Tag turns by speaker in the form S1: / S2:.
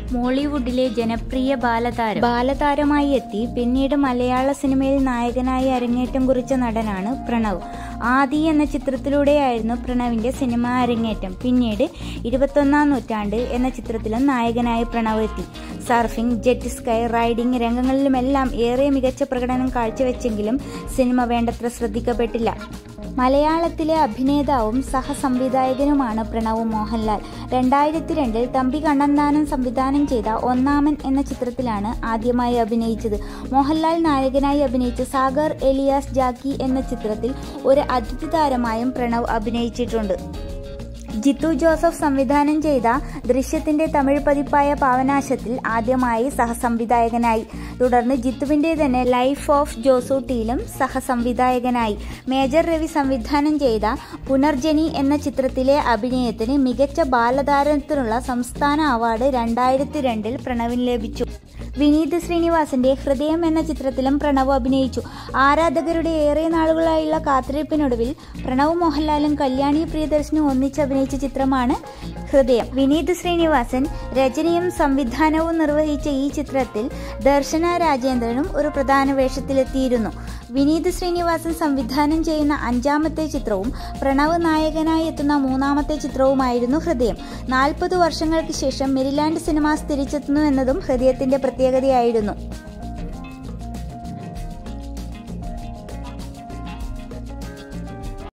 S1: മോളിവുഡിലെ ജനപ്രിയ ബാലതാരം ബാലതാരമായി എത്തി പിന്നീട് മലയാള സിനിമയിൽ നായകനായി അരങ്ങേറ്റം കുറിച്ച നടനാണ് പ്രണവ് ആദി എന്ന ചിത്രത്തിലൂടെയായിരുന്നു പ്രണവിന്റെ സിനിമാ അരങ്ങേറ്റം പിന്നീട് ഇരുപത്തൊന്നാം നൂറ്റാണ്ട് എന്ന ചിത്രത്തിലും നായകനായി പ്രണവ് എത്തി സർഫിംഗ് ജെറ്റ് സ്കൈ റൈഡിംഗ് രംഗങ്ങളിലുമെല്ലാം ഏറെ മികച്ച പ്രകടനം കാഴ്ചവെച്ചെങ്കിലും സിനിമ വേണ്ടത്ര ശ്രദ്ധിക്കപ്പെട്ടില്ല മലയാളത്തിലെ അഭിനേതാവും സഹസംവിധായകനുമാണ് പ്രണവ് മോഹൻലാൽ രണ്ടായിരത്തി രണ്ടിൽ തമ്പി കണ്ണന്താനം സംവിധാനം ചെയ്ത ഒന്നാമൻ എന്ന ചിത്രത്തിലാണ് ആദ്യമായി അഭിനയിച്ചത് മോഹൻലാൽ നായകനായി അഭിനയിച്ച സാഗർ എലിയാസ് ജാക്കി എന്ന ചിത്രത്തിൽ ഒരു അതിഥി താരമായും പ്രണവ് അഭിനയിച്ചിട്ടുണ്ട് ജിത്തു ജോസഫ് സംവിധാനം ചെയ്ത ദൃശ്യത്തിന്റെ തമിഴ് പതിപ്പായ പാവനാശത്തിൽ ആദ്യമായി സഹസംവിധായകനായി തുടർന്ന് ജിത്തുവിന്റെ തന്നെ ലൈഫ് ഓഫ് ജോസൂട്ടിയിലും സഹസംവിധായകനായി മേജർ രവി സംവിധാനം ചെയ്ത പുനർജനി എന്ന ചിത്രത്തിലെ അഭിനയത്തിന് മികച്ച ബാലതാരത്തിനുള്ള സംസ്ഥാന അവാർഡ് രണ്ടായിരത്തി രണ്ടിൽ പ്രണവിന് ലഭിച്ചു വിനീത് ശ്രീനിവാസന്റെ ഹൃദയം എന്ന ചിത്രത്തിലും പ്രണവ് അഭിനയിച്ചു ആരാധകരുടെ ഏറെ നാളുകളായുള്ള കാത്തിരിപ്പിനൊടുവിൽ പ്രണവ് മോഹൻലാലും കല്യാണി പ്രിയദർശനും ഒന്നിച്ച് അഭിനയിച്ച ചിത്രമാണ് ഹൃദയം വിനീത് ശ്രീനിവാസൻ രചനയും സംവിധാനവും നിർവഹിച്ച ഈ ചിത്രത്തിൽ ദർശന രാജേന്ദ്രനും ഒരു പ്രധാന വേഷത്തിലെത്തിയിരുന്നു വിനീത് ശ്രീനിവാസൻ സംവിധാനം ചെയ്യുന്ന അഞ്ചാമത്തെ ചിത്രവും പ്രണവ് നായകനായി എത്തുന്ന മൂന്നാമത്തെ ചിത്രവുമായിരുന്നു ഹൃദയം നാൽപ്പത് വർഷങ്ങൾക്ക് ശേഷം മെരിലാൻഡ് സിനിമാസ് തിരിച്ചെത്തുന്നു എന്നതും ഹൃദയത്തിന്റെ പ്രത്യേകതയായിരുന്നു